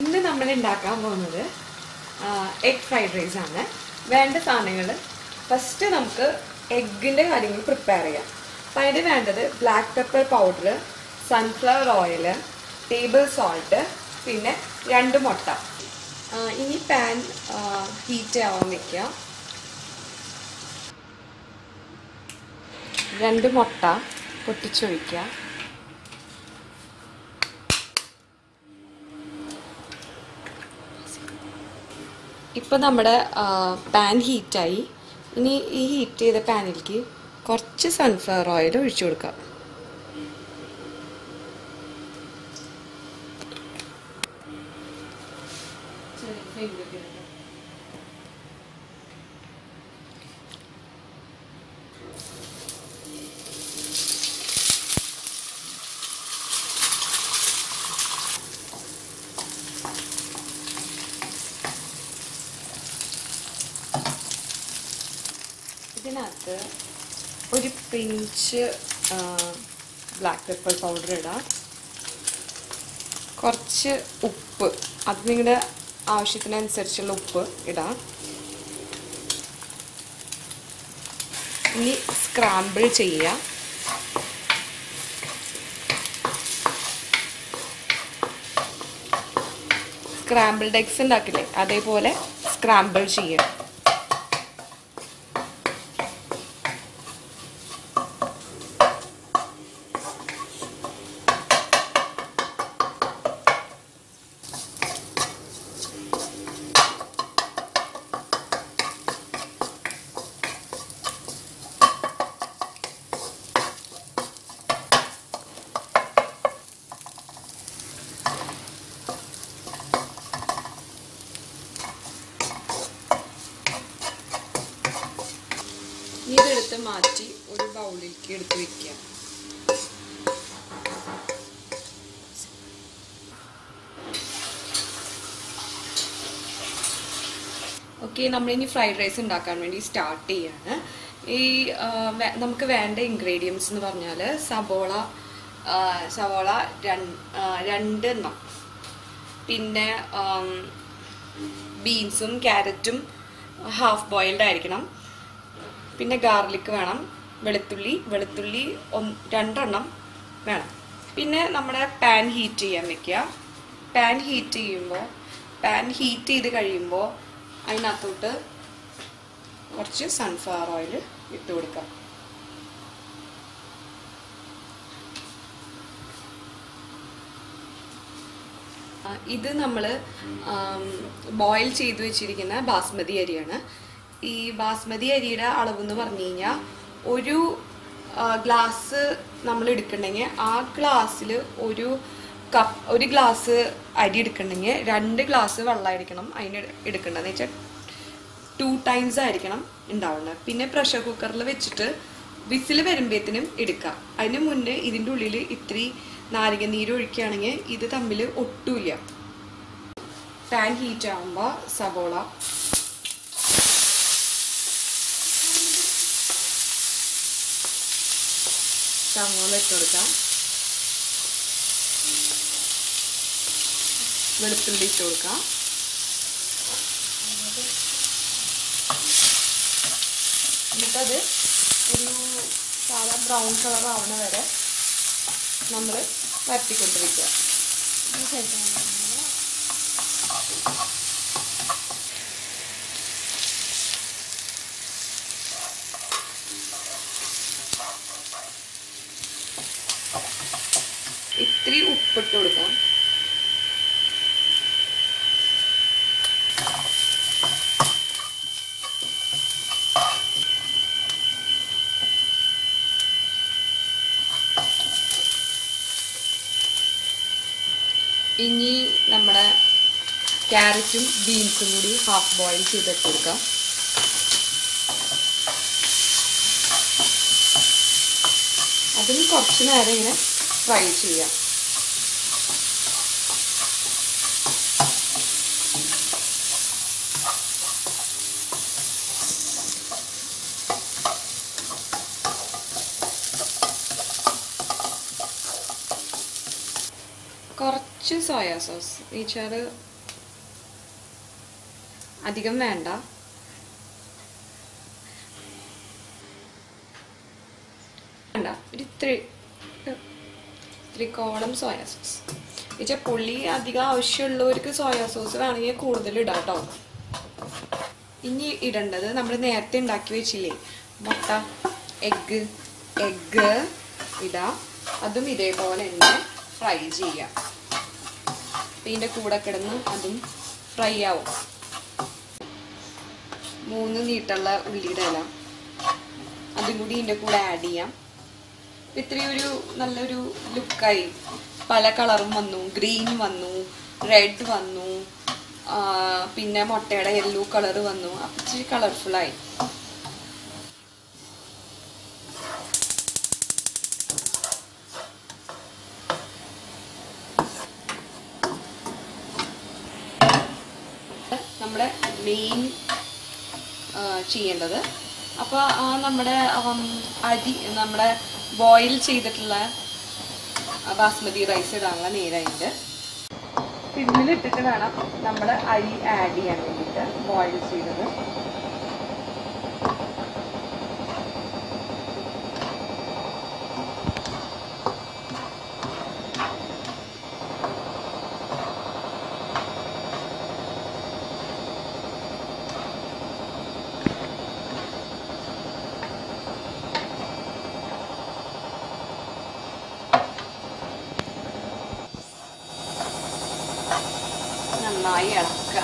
ഇന്ന് നമ്മൾ ഉണ്ടാക്കാൻ പോകുന്നത് എഗ് ഫ്രൈഡ് റൈസ് ആണ് വേണ്ട സാധനങ്ങൾ ഫസ്റ്റ് നമുക്ക് എഗ്ഗിൻ്റെ കാര്യങ്ങൾ പ്രിപ്പയർ ചെയ്യാം അപ്പം അതിന് വേണ്ടത് black pepper powder sunflower oil table salt പിന്നെ രണ്ട് മുട്ട ആ, ഇനി പാൻ ഹീറ്റ് ആവാൻ വെക്കുക രണ്ട് മുട്ട പൊട്ടിച്ചൊഴിക്കുക ഇപ്പം നമ്മുടെ പാൻ ഹീറ്റായി ഇനി ഈ ഹീറ്റ് ചെയ്ത പാനിലേക്ക് കുറച്ച് സൺഫ്ലവർ ഓയിൽ ഒഴിച്ചു കൊടുക്കാം ഇതിനകത്ത് ഒരു പിഞ്ച് ബ്ലാക്ക് പെപ്പർ പൗഡർ ഇടാം കുറച്ച് ഉപ്പ് അത് നിങ്ങളുടെ ആവശ്യത്തിനനുസരിച്ചുള്ള ഉപ്പ് ഇടാം ഇനി സ്ക്രാമ്പിൾ ചെയ്യുക സ്ക്രാമ്പിൾഡ് എഗ്സ് ഉണ്ടാക്കില്ലേ അതേപോലെ സ്ക്രാമ്പിൾ ചെയ്യുക ഇനി ഇതെടുത്ത് മാറ്റി ഒരു ബൗളിലേക്ക് എടുത്ത് വെക്കുക ഓക്കെ നമ്മളിനി ഫ്രൈഡ് റൈസ് ഉണ്ടാക്കാൻ വേണ്ടി സ്റ്റാർട്ട് ചെയ്യാണ് ഈ ആ, വേ- നമുക്ക് വേണ്ട ഇൻഗ്രീഡിയൻസ് എന്ന് പറഞ്ഞാൽ സബോള ആ, സവോള രണ്ട് രണ്ടെണ്ണം പിന്നെ ബീൻസും ക്യാരറ്റും ഹാഫ് ബോയിൽഡ് ആയിരിക്കണം പിന്നെ ഗാർലിക് വേണം വെളുത്തുള്ളി വെളുത്തുള്ളി ഒന്ന് രണ്ടെണ്ണം വേണം പിന്നെ നമ്മുടെ പാൻ ഹീറ്റ് ചെയ്യാൻ വെക്കുക പാൻ ഹീറ്റ് ചെയ്യുമ്പോൾ പാൻ ഹീറ്റ് ചെയ്ത് കഴിയുമ്പോൾ അതിനകത്തോട്ട് കുറച്ച് സൺഫ്ലവർ ഓയിൽ ഇട്ട് കൊടുക്കാം ആ, ഇത് നമ്മൾ ബോയിൽ ചെയ്ത് വെച്ചിരിക്കുന്ന ബാസ്മതി അരിയാണ് ഈ ബാസ്മതി അരിയുടെ അളവ് എന്ന് പറഞ്ഞു കഴിഞ്ഞാൽ ഒരു ഗ്ലാസ് നമ്മൾ എടുക്കണമെങ്കിൽ ആ ഗ്ലാസ്സിൽ ഒരു കപ്പ് ഒരു ഗ്ലാസ് അരി എടുക്കണമെങ്കിൽ രണ്ട് ഗ്ലാസ് വെള്ളമായിരിക്കണം അതിന് എടുക്കേണ്ടതെന്ന് വെച്ചാൽ ടു ടൈംസ് ആയിരിക്കണം ഉണ്ടാവുന്നത് പിന്നെ പ്രഷർ കുക്കറിൽ വെച്ചിട്ട് വിസിൽ വരുമ്പോഴത്തേനും എടുക്കാം അതിന് മുന്നേ ഇതിൻ്റെ ഉള്ളിൽ ഇത്തിരി നാരങ്ങ നീര് ഒഴിക്കുകയാണെങ്കിൽ ഇത് തമ്മിൽ ഒട്ടുമില്ല പാൻ ഹീറ്റ് ആകുമ്പോൾ സവോള സവോള ഇട്ട് കൊടുക്കാം വെളുത്തുള്ളി ഇട്ട് കൊടുക്കാം എന്നിട്ടത് ഒരു സാധാ ബ്രൗൺ കളർ ആവണ വരെ നമ്മൾ വരട്ടിക്കൊണ്ടിരിക്കുക ഇത്തിരി ഉപ്പിട്ട് കൊടുക്കാം ഇനി നമ്മുടെ ക്യാരറ്റും ബീൻസും കൂടി ഹാഫ് ബോയിൽ ചെയ്തിട്ട് കൊടുക്കാം അതും കുറച്ച് നേരം ഇങ്ങനെ ഫ്രൈ ചെയ്യാം കുറച്ച് സോയാ സോസ് വെച്ചാൽ അധികം വേണ്ട വേണ്ട ഒരു ഇത്തിരി ത്രികോണം സോയാ സോസ് എന്നുവെച്ചാൽ പുള്ളി അധികം ആവശ്യമുള്ളവർക്ക് സോയാ സോസ് വേണമെങ്കിൽ കൂടുതൽ ഇടാം കേട്ടോ ഇനി ഇടേണ്ടത് നമ്മൾ നേരത്തെ ഉണ്ടാക്കി വെച്ചില്ലേ മുട്ട എഗ്ഗ് എഗ്ഗ് ഇടാം അതും ഇതേപോലെ തന്നെ ഫ്രൈ ചെയ്യാം അപ്പം ഇതിൻ്റെ കൂടെ കിടന്ന് അതും ഫ്രൈ ആവും മൂന്ന് നീട്ടുള്ള ഉള്ളിയുടെ ഇല അതും കൂടി ഇതിൻ്റെ കൂടെ ആഡ് ചെയ്യാം ഇപ്പം ഇത്രയും ഒരു നല്ലൊരു ലുക്കായി പല കളറും വന്നു ഗ്രീൻ വന്നു റെഡ് വന്നു ആ, പിന്നെ മുട്ടയുടെ യെല്ലോ കളർ വന്നു അപ്പം ഇച്ചിരി കളർഫുള്ളായി നമ്മുടെ മെയിൻ ചെയ്യേണ്ടത് അപ്പോൾ ആ നമ്മുടെ ഉം, അരി നമ്മുടെ ബോയിൽ ചെയ്തിട്ടുള്ള ആ ബാസ്മതി റൈസ് ഇടാനുള്ള നേരായിട്ട് ഇതിലിട്ടിട്ട് വേണം നമ്മൾ അരി ആഡ് ചെയ്യാൻ വേണ്ടിയിട്ട് ബോയിൽ ചെയ്തത് നന്നായി ഇളക്കുക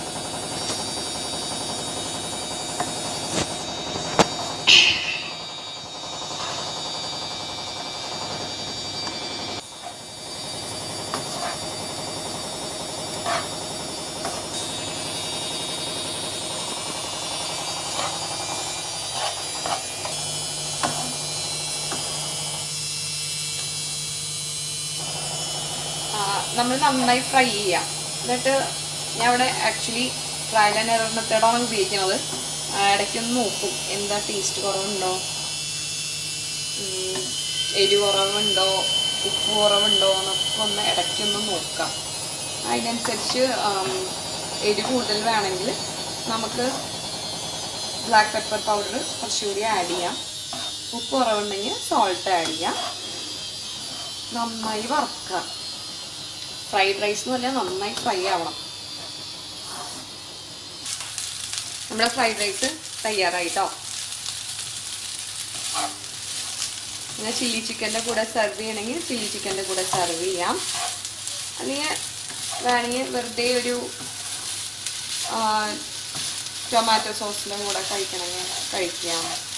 നമ്മൾ നന്നായി ഫ്രൈ ചെയ്യാം എന്നിട്ട് ഞാൻ ഇവിടെ ആക്ച്വലി ട്രയൽ ആൻഡ് എറർ മെത്തേഡാണ് ഉപയോഗിക്കുന്നത് ആ, ഇടയ്ക്കൊന്ന് നോക്കും എന്താ ടേസ്റ്റ് കുറവുണ്ടോ ഉം, എരിവ് കുറവുണ്ടോ ഉപ്പ് കുറവുണ്ടോ എന്നൊക്കെ ഒന്ന് ഇടയ്ക്കൊന്ന് നോക്കാം അതിനനുസരിച്ച് ആം, എരിവ് കൂടുതൽ വേണമെങ്കിൽ നമുക്ക് ബ്ലാക്ക് പെപ്പർ പൗഡർ കുറച്ചുകൂടി ആഡ് ചെയ്യാം ഉപ്പ് കുറവുണ്ടെങ്കിൽ സോൾട്ട് ആഡ് ചെയ്യാം നന്നായി വറുക്കുക ഫ്രൈഡ് റൈസ് എന്ന് പറഞ്ഞാൽ നന്നായി ഫ്രൈ ആവണം നമ്മുടെ ഫ്രൈഡ് റൈസ് തയ്യാറായിട്ടോ പിന്നെ ചില്ലി ചിക്കൻ്റെ കൂടെ സെർവ് ചെയ്യണമെങ്കിൽ ചില്ലി ചിക്കൻ്റെ കൂടെ സെർവ് ചെയ്യാം അല്ലെങ്കിൽ വേണമെങ്കിൽ വെറുതെ ഒരു ടൊമാറ്റോ സോസിൻ്റെ കൂടെ കഴിക്കണമെങ്കിൽ കഴിക്കാം